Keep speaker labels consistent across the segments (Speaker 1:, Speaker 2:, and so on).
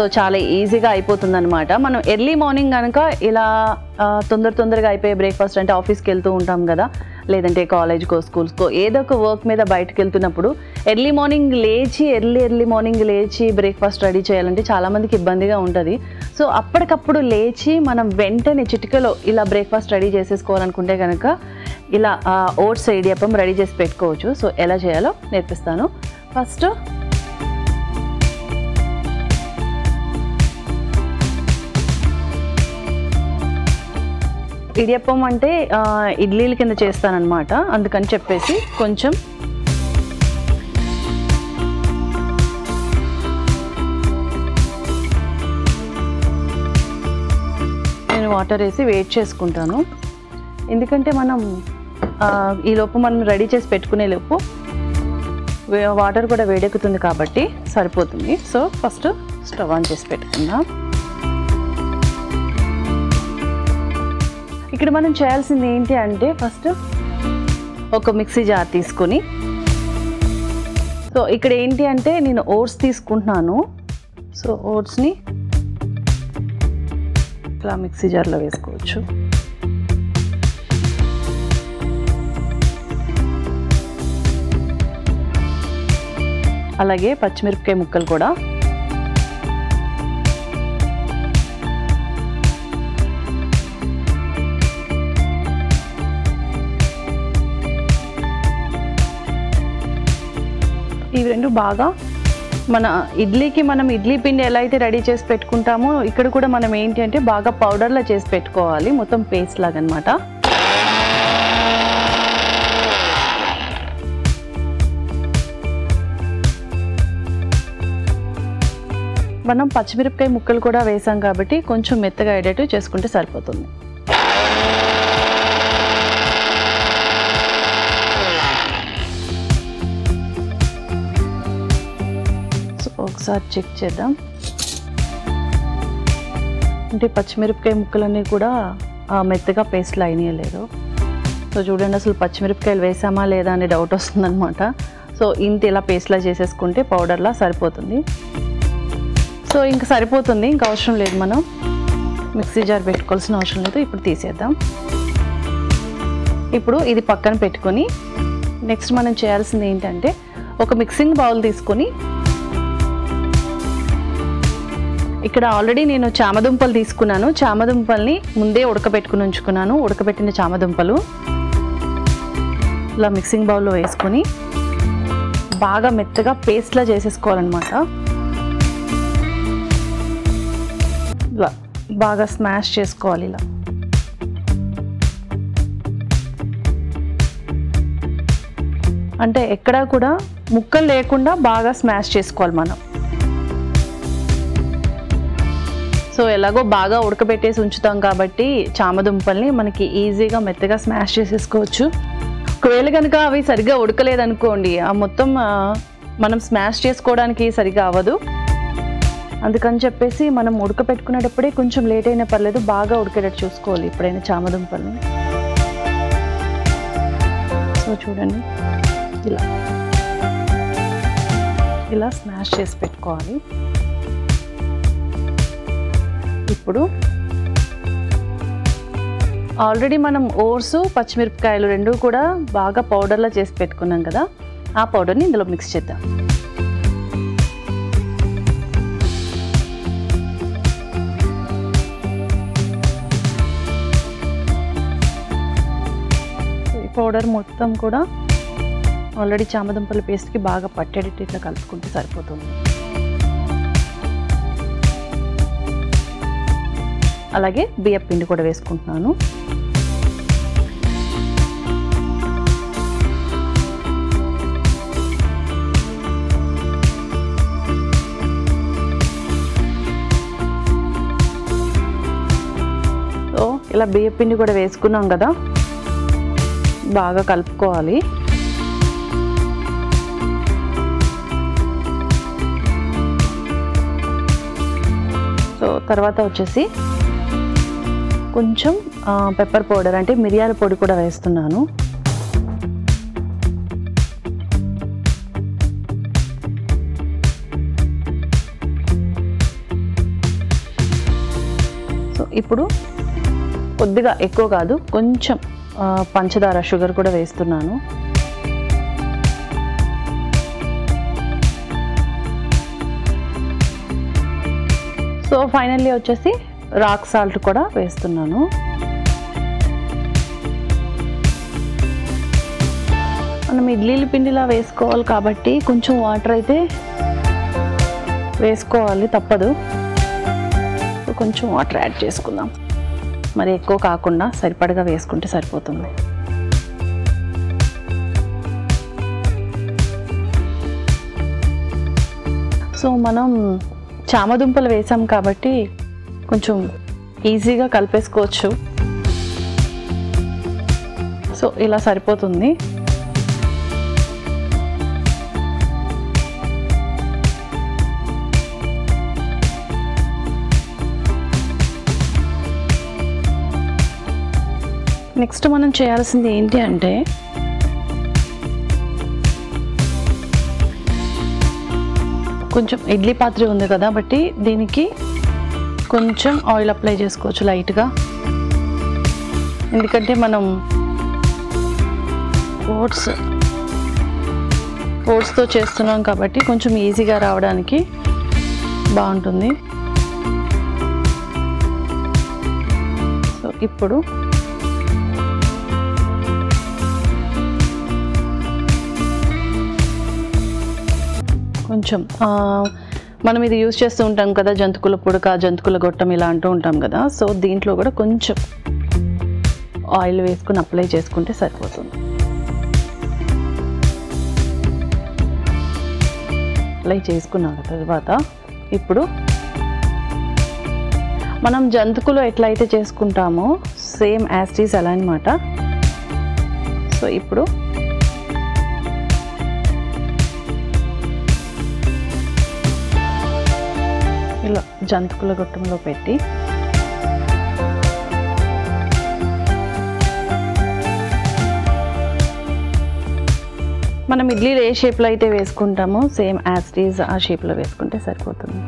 Speaker 1: చాలా ఈజీగా అయిపోతుంది అనమాట మనం ఎర్లీ మార్నింగ్ కనుక ఇలా ఆ, తొందర తొందరగా అయిపోయే బ్రేక్ఫాస్ట్ అంటే ఆఫీస్కి వెళ్తూ ఉంటాం కదా లేదంటే కాలేజ్కో స్కూల్స్కో ఏదో ఒక వర్క్ మీద బయటకు వెళ్తున్నప్పుడు ఎర్లీ మార్నింగ్ లేచి ఎర్లీ ఎర్లీ మార్నింగ్ లేచి బ్రేక్ఫాస్ట్ రెడీ చేయాలంటే చాలామందికి ఇబ్బందిగా ఉంటుంది సో అప్పటికప్పుడు లేచి మనం వెంటనే చిటికలో ఇలా బ్రేక్ఫాస్ట్ రెడీ చేసేసుకోవాలనుకుంటే కనుక ఇలా ఓట్స్ ఇడియప్పం రెడీ చేసి పెట్టుకోవచ్చు సో ఎలా చేయాలో నేర్పిస్తాను ఫస్ట్ ఇడియప్పం అంటే ఆ, ఇడ్లీల కింద చేస్తానన్నమాట అందుకని చెప్పేసి కొంచెం నేను వాటర్ వేసి వెయిట్ చేసుకుంటాను ఎందుకంటే మనం ఆ, ఈ లోపు మనం రెడీ చేసి పెట్టుకునే లోపు వే- వాటర్ కూడా వేడెక్కుతుంది కాబట్టి సరిపోతుంది సో ఫస్ట్ స్టవ్ ఆన్ చేసి పెట్టుకుందాం ఇక్కడ మనం చేయాల్సింది ఏంటి అంటే ఫస్ట్ ఒక మిక్సీ జార్ తీసుకొని సో ఇక్కడ ఏంటి అంటే నేను ఓట్స్ తీసుకుంటున్నాను సో ఓట్స్ని ఇట్లా మిక్సీ జార్లో వేసుకోవచ్చు అలాగే పచ్చిమిరపకాయ ముక్కలు కూడా ఇవి రెండు బాగా మన ఇడ్లీకి మనం ఇడ్లీ పిండి ఎలా అయితే రెడీ చేసి పెట్టుకుంటామో ఇక్కడ కూడా మనం ఏంటి అంటే బాగా పౌడర్లా చేసి పెట్టుకోవాలి మొత్తం పేస్ట్ లాగా అనమాట మనం పచ్చిమిరపకాయ ముక్కలు కూడా వేసాం కాబట్టి కొంచెం మెత్తగా అయ్యేటట్టు చేసుకుంటే సరిపోతుంది సో ఒకసారి చెక్ చేద్దాం అంటే పచ్చిమిరపకాయ ముక్కలన్నీ కూడా ఆ, మెత్తగా పేస్ట్లు అయినాయో లేదు సో చూడండి అసలు పచ్చిమిరపకాయలు వేసామా లేదా అనే డౌట్ వస్తుందన్నమాట సో ఇంత ఇలా పేస్ట్లా చేసేసుకుంటే పౌడర్లా సరిపోతుంది సో ఇంకా సరిపోతుంది ఇంకా అవసరం లేదు మనం మిక్సీ జార్ పెట్టుకోవాల్సిన అవసరం లేదు ఇప్పుడు తీసేద్దాం ఇప్పుడు ఇది పక్కన పెట్టుకొని నెక్స్ట్ మనం చేయాల్సింది ఏంటంటే ఒక మిక్సింగ్ బౌల్ తీసుకొని ఇక్కడ ఆల్రెడీ నేను చామదుంపలు తీసుకున్నాను చామదుంపల్ని ముందే ఉడకబెట్టుకుని ఉంచుకున్నాను ఉడకబెట్టిన చామదుంపలు ఇలా మిక్సింగ్ బౌల్లో వేసుకొని బాగా మెత్తగా పేస్ట్లా చేసేసుకోవాలన్నమాట ఇలా బాగా స్మాష్ చేసుకోవాలి ఇలా అంటే ఎక్కడా కూడా ముక్కలు లేకుండా బాగా స్మాష్ చేసుకోవాలి మనం సో ఎలాగో బాగా ఉడకబెట్టేసి ఉంచుతాం కాబట్టి చామదుంపల్ని మనకి ఈజీగా మెత్తగా స్మాష్ చేసేసుకోవచ్చు ఒకవేళ కనుక అవి సరిగ్గా ఉడకలేదనుకోండి ఆ మొత్తం ఆ, మనం స్మాష్ చేసుకోవడానికి సరిగ్గా అవ్వదు అందుకని చెప్పేసి మనం ఉడకపెట్టుకునేటప్పుడే కొంచెం లేట్ అయినా పర్లేదు బాగా ఉడికేటట్టు చూసుకోవాలి ఎప్పుడైనా చామదుంపల్ని సో చూడండి ఇలా ఇలా స్మాష్ చేసి పెట్టుకోవాలి ఇప్పుడు ఆల్రెడీ మనం ఓర్సు పచ్చిమిరపకాయలు రెండు కూడా బాగా పౌడర్లా చేసి పెట్టుకున్నాం కదా ఆ పౌడర్ని ఇందులో మిక్స్ చేద్దాం ఈ పౌడర్ మొత్తం కూడా ఆల్రెడీ చామదుంపల పేస్ట్కి బాగా పట్టేటట్టు ఇట్లా కలుపుకుంటే సరిపోతుంది అలాగే బియ్య పిండి కూడా వేసుకుంటున్నాను సో ఇలా బియ్య పిండి కూడా వేసుకున్నాం కదా బాగా కలుపుకోవాలి సో తర్వాత వచ్చేసి కొంచెం పెప్పర్ పౌడర్ అంటే మిరియాల పొడి కూడా వేస్తున్నాను సో ఇప్పుడు కొద్దిగా ఎక్కువ కాదు కొంచెం ఆ, పంచదార షుగర్ కూడా వేస్తున్నాను సో ఫైనల్లీ వచ్చేసి రాక్ సాల్ట్ కూడా వేస్తున్నాను మనం ఇడ్లీల పిండిలా వేసుకోవాలి కాబట్టి కొంచెం వాటర్ అయితే వేసుకోవాలి తప్పదు సో కొంచెం వాటర్ యాడ్ చేసుకుందాం మరి ఎక్కువ కాకుండా సరిపడగా వేసుకుంటే సరిపోతుంది సో మనం చామదుంపలు వేసాం కాబట్టి కొంచెం ఈజీగా కలిపేసుకోవచ్చు సో ఇలా సరిపోతుంది నెక్స్ట్ మనం చేయాల్సింది ఏంటి అంటే కొంచెం ఇడ్లీ పాత్ర ఉంది కదా బట్టి దీనికి కొంచెం ఆయిల్ అప్లై చేసుకోవచ్చు లైట్గా ఎందుకంటే మనం ఓట్స్ ఓట్స్తో చేస్తున్నాం కాబట్టి కొంచెం ఈజీగా రావడానికి బాగుంటుంది సో ఇప్పుడు కొంచెం ఆ, మనం ఇది యూజ్ చేస్తూ ఉంటాం కదా జంతుకుల పుడక జంతుకుల గొట్టం ఇలా అంటూ ఉంటాం కదా సో దీంట్లో కూడా కొంచెం ఆయిల్ వేసుకుని అప్లై చేసుకుంటే సరిపోతుంది అప్లై చేసుకున్న తర్వాత ఇప్పుడు మనం జంతుకులు ఎట్లయితే చేసుకుంటామో సేమ్ యాస్టీస్ అలా అనమాట సో ఇప్పుడు ఇలా జంతుకుల గొట్టంలో పెట్టి మనం ఇడ్లీలు ఏ షేప్లో అయితే వేసుకుంటామో సేమ్ యాస్టీస్ ఆ షేప్లో వేసుకుంటే సరిపోతుంది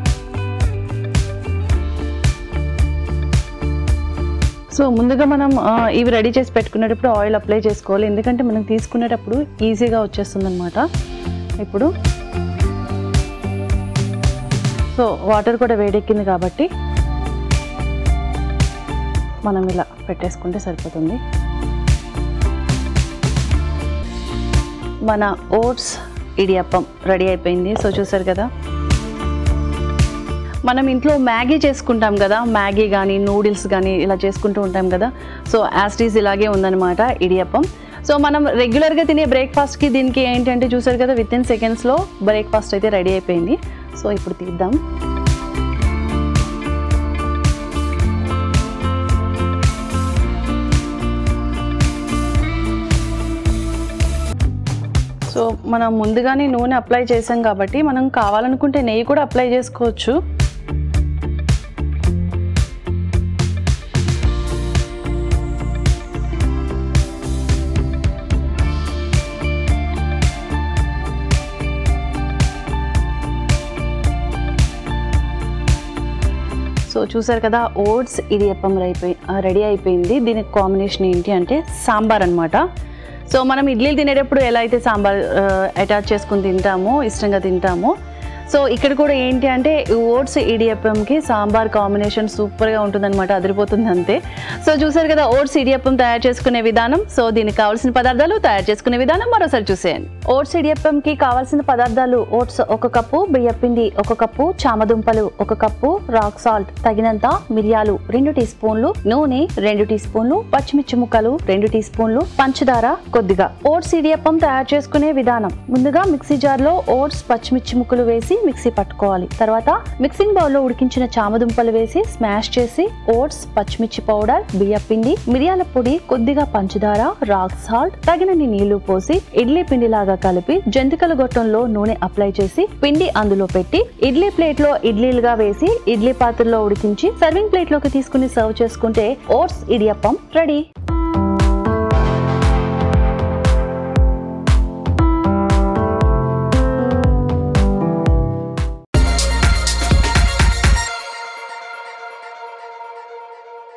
Speaker 1: సో ముందుగా మనం ఆ, ఇవి రెడీ చేసి పెట్టుకునేటప్పుడు ఆయిల్ అప్లై చేసుకోవాలి ఎందుకంటే మనం తీసుకునేటప్పుడు ఈజీగా వచ్చేస్తుంది అనమాట ఇప్పుడు సో వాటర్ కూడా వేడెక్కింది కాబట్టి మనం ఇలా పెట్టేసుకుంటే సరిపోతుంది మన ఓట్స్ ఇడియప్పం రెడీ అయిపోయింది సో చూసారు కదా మనం ఇంట్లో మ్యాగీ చేసుకుంటాం కదా మ్యాగీ కానీ నూడిల్స్ కానీ ఇలా చేసుకుంటూ ఉంటాం కదా సో యాస్టీస్ ఇలాగే ఉందన్నమాట ఇడియప్పం సో మనం రెగ్యులర్గా తినే బ్రేక్ఫాస్ట్కి దీనికి ఏంటంటే చూసారు కదా విత్ ఇన్ సెకండ్స్లో బ్రేక్ఫాస్ట్ అయితే రెడీ అయిపోయింది సో ఇప్పుడు తీద్దాం సో మనం ముందుగానే నూనె అప్లై చేసాం కాబట్టి మనం కావాలనుకుంటే నెయ్యి కూడా అప్లై చేసుకోవచ్చు సో చూసారు కదా ఓట్స్ ఇడియప్పం అయిపోయి రెడీ అయిపోయింది దీనికి కాంబినేషన్ ఏంటి అంటే సాంబార్ అన్నమాట సో మనం ఇడ్లీలు తినేటప్పుడు ఎలా అయితే సాంబార్ అటాచ్ చేసుకుని తింటామో ఇష్టంగా తింటామో సో ఇక్కడ కూడా ఏంటి అంటే ఈ ఓట్స్ ఇడియప్పంకి సాంబార్ కాంబినేషన్ సూపర్గా ఉంటుందన్నమాట అదిరిపోతుంది అంతే సో చూసారు కదా ఓట్స్ ఇడియప్పం తయారు చేసుకునే విధానం సో దీనికి కావాల్సిన పదార్థాలు తయారు చేసుకునే విధానం మరోసారి చూసేయండి ఓట్స్ ఇడియప్పంకి కావాల్సిన పదార్థాలు ఓట్స్ ఒక కప్పు బియ్యపిండి ఒక కప్పు చామదుంపలు ఒక కప్పు రాక్ సాల్ట్ తగినంత మిరియాలు రెండు టీ స్పూన్లు నూనె రెండు టీ స్పూన్లు పచ్చిమిర్చి ముక్కలు రెండు టీ స్పూన్లు పంచదార కొద్దిగా ఓట్స్ ఇడియప్పం తయారు చేసుకునే విధానం ముందుగా మిక్సీ జార్ లో ఓట్స్ పచ్చిమిర్చి ముక్కలు వేసి మిక్సీ పట్టుకోవాలి తర్వాత మిక్సింగ్ బౌల్ లో ఉడికించిన చామదుంపలు వేసి స్మాష్ చేసి ఓట్స్ పచ్చిమిర్చి పౌడర్ బియ్యపిండి మిరియాల పొడి కొద్దిగా పంచదార రాక్ సాల్ట్ తగినన్ని నీళ్లు పోసి ఇడ్లీ పిండిలాగా కలిపి జంతికల గొట్టంలో నూనె అప్లై చేసి పిండి అందులో పెట్టి ఇడ్లీ ప్లేట్ లో ఇడ్లీలుగా వేసి ఇడ్లీ పాత్రలో ఉడికించి సర్వింగ్ ప్లేట్ లోకి తీసుకుని సర్వ్ చేసుకుంటే ఓట్స్ ఇడియప్పం రెడీ